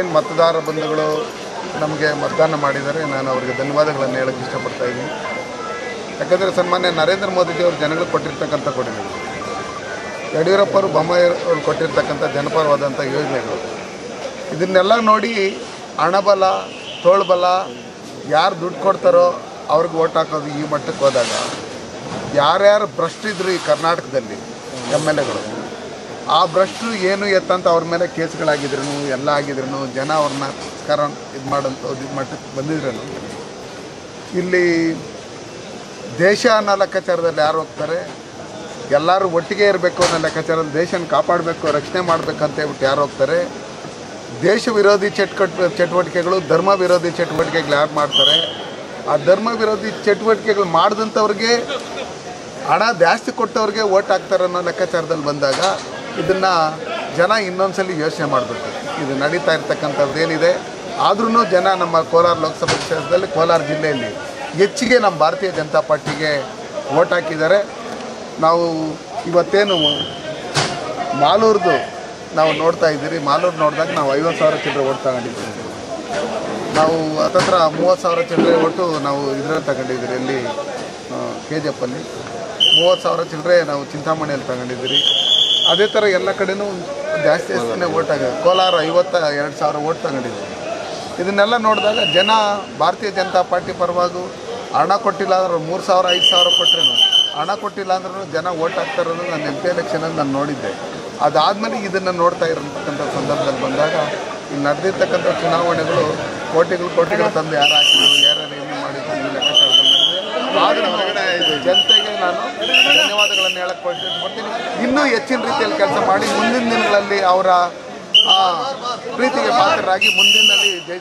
ಏನು ಮತದಾರ ಬಂಧುಗಳು ನಮಗೆ ಮತದಾನ ಮಾಡಿದ್ದಾರೆ ನಾನು ಅವರಿಗೆ ಧನ್ಯವಾದಗಳನ್ನು ಹೇಳಕ್ಕೆ ಇಷ್ಟಪಡ್ತಾ ಇದ್ದೀನಿ ಯಾಕಂದರೆ ಸನ್ಮಾನ್ಯ ನರೇಂದ್ರ ಮೋದಿಜಿಯವರು ಜನಗಳಿಗೆ ಕೊಟ್ಟಿರ್ತಕ್ಕಂಥ ಕೊಡುಗೆಗಳು ಯಡಿಯೂರಪ್ಪರು ಬೊಮ್ಮಾಯಿ ಅವರು ಕೊಟ್ಟಿರ್ತಕ್ಕಂಥ ಜನಪರವಾದಂಥ ಯೋಜನೆಗಳು ಇದನ್ನೆಲ್ಲ ನೋಡಿ ಹಣಬಲ ತೋಳ್ಬಲ ಯಾರು ದುಡ್ಡು ಕೊಡ್ತಾರೋ ಅವ್ರಿಗೆ ಓಟ್ ಹಾಕೋದು ಈ ಮಟ್ಟಕ್ಕೆ ಹೋದಾಗ ಯಾರ್ಯಾರು ಭ್ರಷ್ಟಿದ್ರು ಈ ಕರ್ನಾಟಕದಲ್ಲಿ ಎಮ್ ಎಲ್ ಎಗಳು ಆ ಭ್ರಷ್ಟರು ಏನು ಎತ್ತಂತ ಅವ್ರ ಮೇಲೆ ಕೇಸ್ಗಳಾಗಿದ್ರು ಎಲ್ಲ ಆಗಿದ್ರು ಜನ ಅವ್ರನ್ನ ಕರ ಇದು ಮಾಡೋಂಥ ಇದು ಮಟ್ಟಕ್ಕೆ ಬಂದಿದ್ರು ಇಲ್ಲಿ ದೇಶ ಅನ್ನೋ ಲೆಕ್ಕಾಚಾರದಲ್ಲಿ ಯಾರು ಹೋಗ್ತಾರೆ ಎಲ್ಲರೂ ಒಟ್ಟಿಗೆ ಇರಬೇಕು ಅನ್ನೋ ಲೆಕ್ಕಾಚಾರದಲ್ಲಿ ದೇಶನ ಕಾಪಾಡಬೇಕು ರಕ್ಷಣೆ ಮಾಡಬೇಕಂತ ಹೇಳ್ಬಿಟ್ಟು ಯಾರು ಹೋಗ್ತಾರೆ ದೇಶ ವಿರೋಧಿ ಚಟ್ಕಟ್ ಚಟುವಟಿಕೆಗಳು ಧರ್ಮ ವಿರೋಧಿ ಚಟುವಟಿಕೆಗಳು ಯಾರು ಮಾಡ್ತಾರೆ ಆ ಧರ್ಮ ವಿರೋಧಿ ಚಟುವಟಿಕೆಗಳು ಮಾಡಿದಂಥವ್ರಿಗೆ ಹಣ ಜಾಸ್ತಿ ಕೊಟ್ಟವ್ರಿಗೆ ಓಟ್ ಹಾಕ್ತಾರೆ ಅನ್ನೋ ಲೆಕ್ಕಾಚಾರದಲ್ಲಿ ಬಂದಾಗ ಇದನ್ನು ಜನ ಇನ್ನೊಂದ್ಸಲಿ ಯೋಚನೆ ಮಾಡಬೇಕು ಇದು ನಡೀತಾ ಇರ್ತಕ್ಕಂಥದ್ದು ಏನಿದೆ ಆದ್ರೂ ಜನ ನಮ್ಮ ಕೋಲಾರ ಲೋಕಸಭಾ ಕ್ಷೇತ್ರದಲ್ಲಿ ಕೋಲಾರ ಜಿಲ್ಲೆಯಲ್ಲಿ ಹೆಚ್ಚಿಗೆ ನಮ್ಮ ಭಾರತೀಯ ಜನತಾ ಪಾರ್ಟಿಗೆ ಓಟ್ ಹಾಕಿದ್ದಾರೆ ನಾವು ಇವತ್ತೇನು ಮಾಲೂರ್ದು ನಾವು ನೋಡ್ತಾ ಇದ್ದೀರಿ ಮಾಲೂರು ನೋಡಿದಾಗ ನಾವು ಐವತ್ತು ಸಾವಿರ ಚಿಲ್ಲರೆ ಓಟ್ ತಗೊಂಡಿದ್ದೀವಿ ನಾವು ಹತ್ತತ್ರ ಮೂವತ್ತು ಸಾವಿರ ಚಿಲ್ಲರೆ ಒಟ್ಟು ನಾವು ಇದರಲ್ಲಿ ತಗೊಂಡಿದ್ದೀರಿ ಇಲ್ಲಿ ಕೆ ಜಿ ಎಫಲ್ಲಿ ಮೂವತ್ತು ಸಾವಿರ ಚಿಲ್ಲರೆ ನಾವು ಚಿಂತಾಮಣಿಯಲ್ಲಿ ತಗೊಂಡಿದ್ದೀರಿ ಅದೇ ಥರ ಎಲ್ಲ ಕಡೆನೂ ಜಾಸ್ತಿ ಜಾಸ್ತಿನೇ ಓಟ್ ಆಗಿದೆ ಕೋಲಾರ ಐವತ್ತ ಎರಡು ಸಾವಿರ ಓಟ್ ತಗೊಂಡಿದ್ದೀವಿ ಇದನ್ನೆಲ್ಲ ನೋಡಿದಾಗ ಜನ ಭಾರತೀಯ ಜನತಾ ಪಾರ್ಟಿ ಪರವಾಗೂ ಹಣ ಕೊಟ್ಟಿಲ್ಲ ಅಂದ್ರೆ ಮೂರು ಸಾವಿರ ಐದು ಸಾವಿರ ಕೊಟ್ಟರೇನು ಹಣ ಕೊಟ್ಟಿಲ್ಲ ಅಂದ್ರೂ ಜನ ಓಟ್ ಹಾಕ್ತಾರೋದು ನಾನು ಎಂ ಪಿ ಎಲೆಕ್ಷನಲ್ಲಿ ನಾನು ನೋಡಿದ್ದೆ ಅದಾದಮೇಲೆ ಇದನ್ನು ನೋಡ್ತಾ ಇರತಕ್ಕಂಥ ಸಂದರ್ಭದಲ್ಲಿ ಬಂದಾಗ ಇಲ್ಲಿ ನಡೆದಿರ್ತಕ್ಕಂಥ ಚುನಾವಣೆಗಳು ಕೋಟಿಗಳು ಕೋಟಿಗಳು ತಂದು ಯಾರು ಹಾಕಿದ್ರು ಯಾರ್ಯಾರು ಏನು ಮಾಡಿದ್ರು ಈ ಲೆಕ್ಕಾಚಾರದಲ್ಲಿ ನಡೆದಿದೆ ಆದರೆ ಹೊರಗಡೆ ಇದು ಜನತೆಗೆ ನಾನು ಧನ್ಯವಾದಗಳನ್ನು ಹೇಳಕ್ಕೆ ಕೊಡ್ತೀನಿ ಇನ್ನೂ ಹೆಚ್ಚಿನ ರೀತಿಯಲ್ಲಿ ಕೆಲಸ ಮಾಡಿ ಮುಂದಿನ ದಿನಗಳಲ್ಲಿ ಅವರ ಆ, ಪ್ರೀತಿಗೆ ಪಾತ್ರರಾಗಿ ಮುಂದಿನಲ್ಲಿ ಜೈ